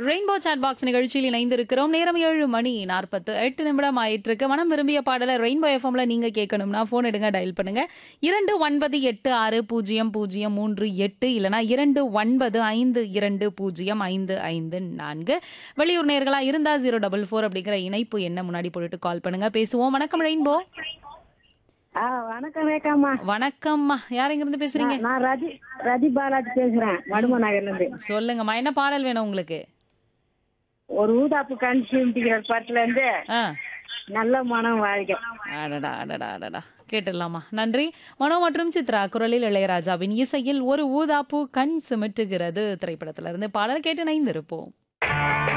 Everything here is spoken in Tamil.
ரெயின்போ சாட் பாக்ஸ் நிகழ்ச்சியில் இணைந்திருக்கிறோம் நேரம் ஏழு மணி நாற்பத்து எட்டு நிமிடம் ஆயிட்டு இருக்கு மனம் விரும்பிய பாடலை ரெயின்போ எஃப்எம்ல நீங்க கேட்கணும்னா போன் எடுங்க டயல் பண்ணுங்க இரண்டு ஒன்பது எட்டு ஆறு பூஜ்ஜியம் பூஜ்ஜியம் மூன்று எட்டு இல்லனா இரண்டு ஒன்பது ஐந்து இரண்டு பூஜ்ஜியம் ஐந்து ஐந்து நான்கு வெளியூர் நேர்களா இருந்தா ஜீரோ டபுள் ஃபோர் அப்படிங்கிற இணைப்பு என்ன முன்னாடி போட்டுட்டு கால் பண்ணுங்க பேசுவோம் வணக்கம் ரெயின்போ ஆ வணக்கம் ரேகாம்மா வணக்கம்மா யார் எங்க இருந்து பேசுறீங்க நான் நான் ரதி ரதி பாலாஜி பேசுறேன் வடும நகர்ல இருந்து சொல்லுங்கம்மா என்ன பாடல் வேணும் உங்களுக்கு ஒரு ஊதாப்பு கண் சிமிட்டிக்கிற படத்துல இருந்து ஆ நல்ல மனம் வாழ்க அடடா அடடா அடடா கேட்டுடலாமா நன்றி மனோ மற்றும் சித்ரா குரலில் இளையராஜாவின் இசையில் ஒரு ஊதாப்பூ கண் சிமிட்டுகிறது திரைப்படத்திலிருந்து பாடல் கேட்டு இணைந்திருப்போம்